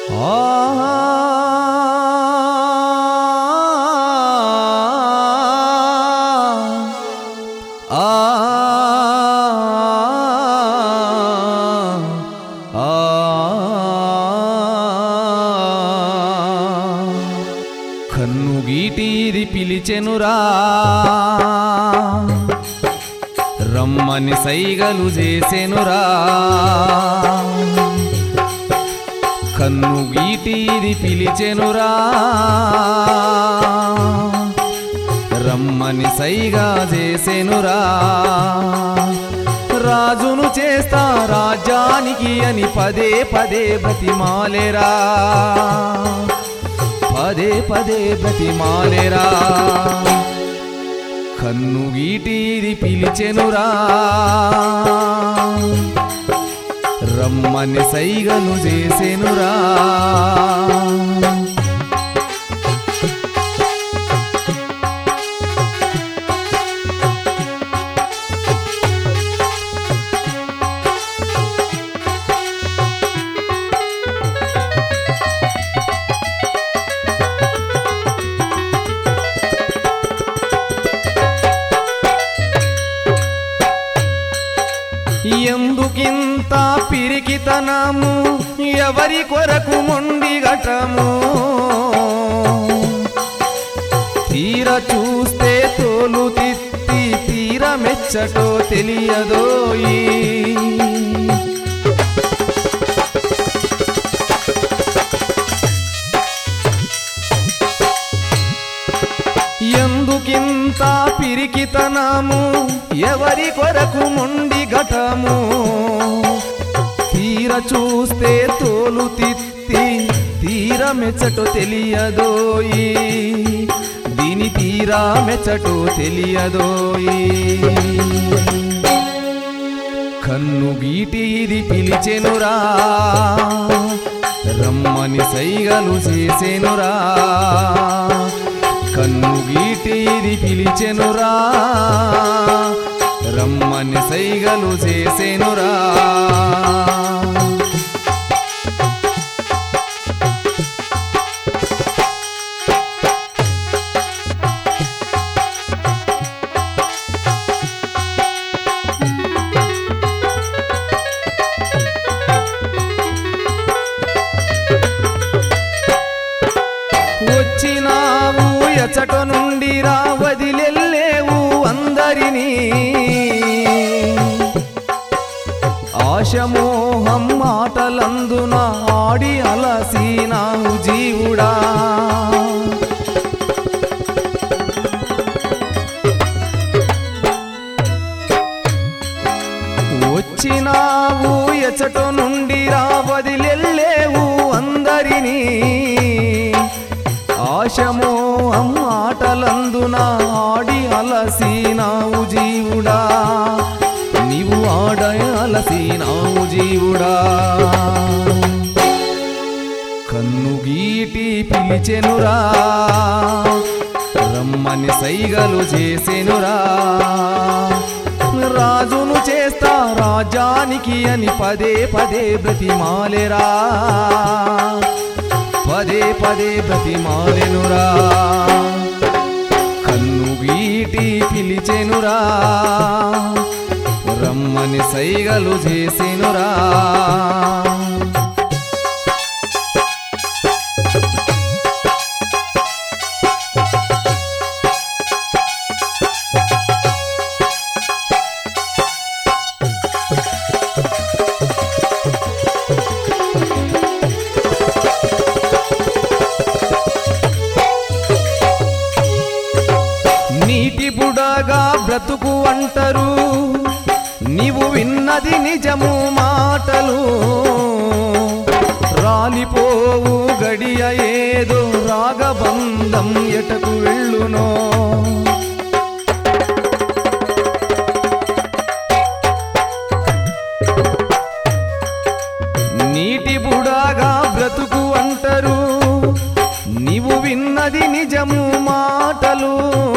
కన్ను గీటీది పిలిచెనురా రమ్మని సైగలు చేసెనురా కన్ను గీటీది పిలిచెనురా రమ్మని సైగా చేసెనురా రాజును చేస్తా రాజ్యానికి అని పదే పదే బతిమాలెరా పదే పదే బతిమాలెరా కన్ను గీటీది పిలిచెనురా రమ్మని సైగను చేసెనురా ఎందుకింత పిరికితనము ఎవరి కొరకు మొండి ఘటము తీర చూస్తే తోలు తిత్తి తీర మెచ్చటో తెలియదోయి ఎందుకింత పిరికితనము ఎవరి కొరకు మొండి ఘటము తీర చూస్తే తోలు తిత్తి తీర మెచ్చటో తెలియదోయి దీని తీరా మెచ్చటో తెలియదోయి కన్ను గీటీది పిలిచెనురా రమ్మని సైగలు చేసెనురా కన్ను గీటీది పిలిచెనురా రమ్మని సైగలు చేసెనురా వచ్చినావు ఎచట నుండి రా వదిలెల్లేవు అందరినీ ఆశమోహం మాటలందున ఆడి అలసినావు జీవుడా వచ్చినావు ఎచట నుండి రా వదిలెల్లేవు అందరినీ ఆశమో అమ్మాటలందున ఆడి అలసినావు జీవుడా నీవు ఆడ అలసినావు జీవుడా కన్ను గీటి పిలిచెనురా రమ్మని సైగలు చేసెనురా రాజును చేస్తా రాజానికి అని పదే పదే బ్రతిమాలెరా పదే పదే బ్రతిమాలెనురా కన్ను గీటి పిలిచెనురా రమ్మని సైగలు చేసెనురా నీటి బుడగా బ్రతుకు అంటరు నీవు విన్నది నిజము మాటలు రాలిపోవు గడియ ఏదో రాగబంధం ఎటకు వెళ్ళునో నీటి బుడాగా బ్రతుకు అంటరు నీవు విన్నది నిజము మాటలు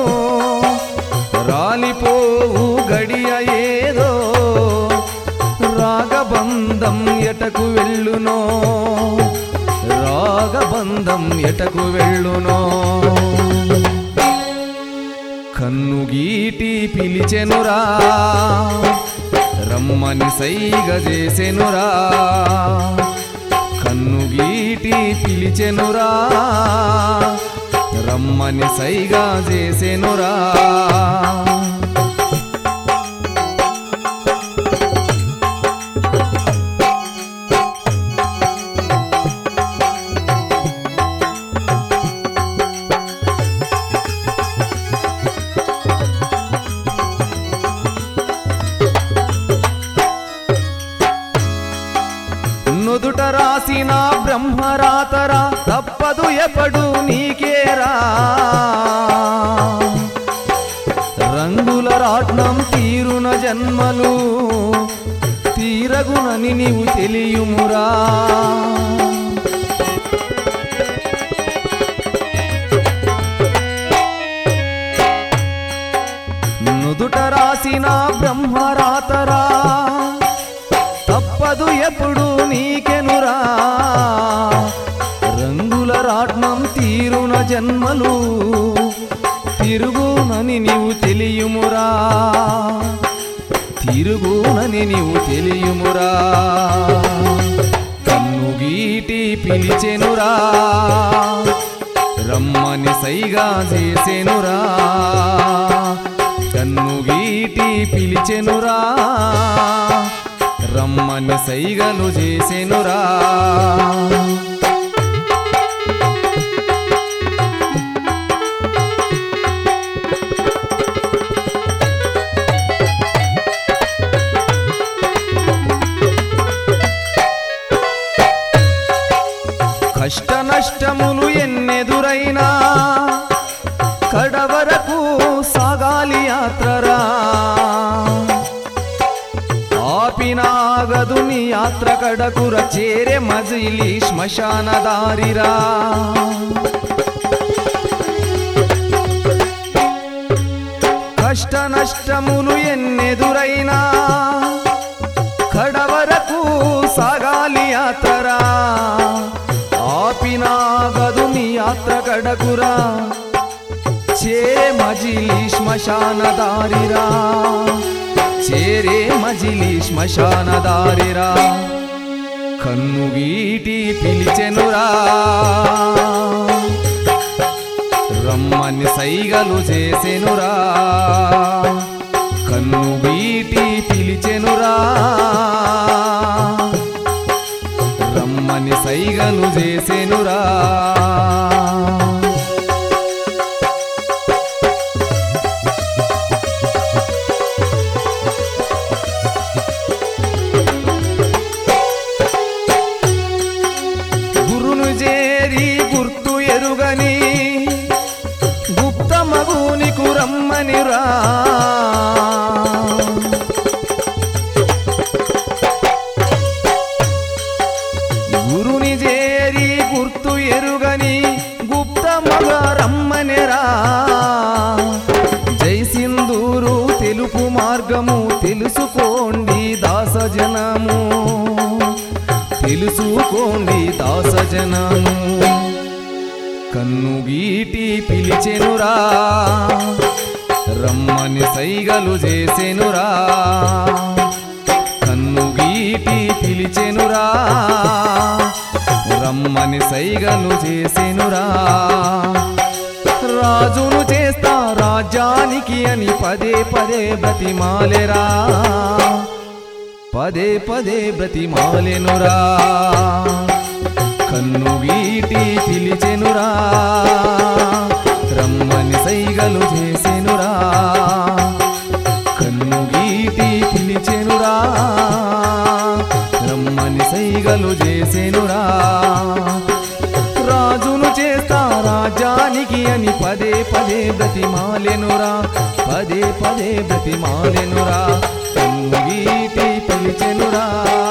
రాలిపోవు గడియ ఏదో రాగబంధం ఎటకు వెళ్ళునో రాగబంధం ఎటకు వెళ్ళునో కన్నుగీటి పిలిచెనురా రమ్మని సైగ చేసెనురా కన్నుగీటి పిలిచెనురా రమ్మని సైగా చేసెనురా నుదుట రాసిన బ్రహ్మరాతరా తప్పదు ఎప్పుడు నీకేరా రంగుల రాట్నం తీరున జన్మలు తీరగునని నీవు తెలియుమురా నుదుట రాసిన బ్రహ్మరాతరా తప్పదు ఎప్పుడు నీకెనురా రంగుల రాట్నం తీరున జన్మలు తిరుగునని నీవు తెలియుమురా తిరుగునని నీవు తెలియుమురా కన్నుగీటి పిలిచెనురా రమ్మని సైగా చేసెనురా కన్నుగీటి పిలిచెనురా రమ్మని సైగలు చేసెనురా కష్ట నష్టములు ఎన్నెదురైనా కడవరకు సాగాలి యాత్రరా ఆపినాగదు నీ యాత్ర కడకుర చేరే మజిలి శ్మశాన దారిరా కష్ట నష్టములు ఎన్నెదురైనా కడవరకు సాగాలి యాత్రరా ఆపినాగదు నీ యాత్ర కడకురా చేరే మజిలి శ్మశాన దారిరా చేరే మజిలి శ్మశాన దారిరా కన్నుగీటి పిలిచెనురా రమ్మని సైగలు చేసెనురా కన్నుగీటి పిలిచెనురా రమ్మని సైగలు చేసెనురా గురును చేరి గుర్తు ఎరుగని గుప్త మగునికు రమ్మనిరా గురుని చేరి గుర్తు ఎరుగని గుప్త మగ రమ్మనిరా జై సింధూరు తెలుపు మార్గము తెలుసుకోండి దాసజనము తెలుసుకోండి దాసజనము కన్నుగీటి పిలిచెనురా రమ్మని సైగలు చేసెనురా కన్నుగీటి పిలిచెనురా రమ్మని సైగలు చేసెనురా రాజును చేస్తా రాజ్యానికి అని పదే పదే బ్రతిమాలెరా పదే పదే బ్రతిమాలెనురా కన్నుగీటి పిలిచెనురా రమ్మని సైగలు చేసెనురా కన్నుగీటి పిలిచెనురా రమ్మని సైగలు చేసెనురా రాజును చేస్తా రాజానికి అని పదే పదే బ్రతిమాలెనురా పదే పదే బ్రతిమాలెనురా కన్నుగీటి పిలిచెనురా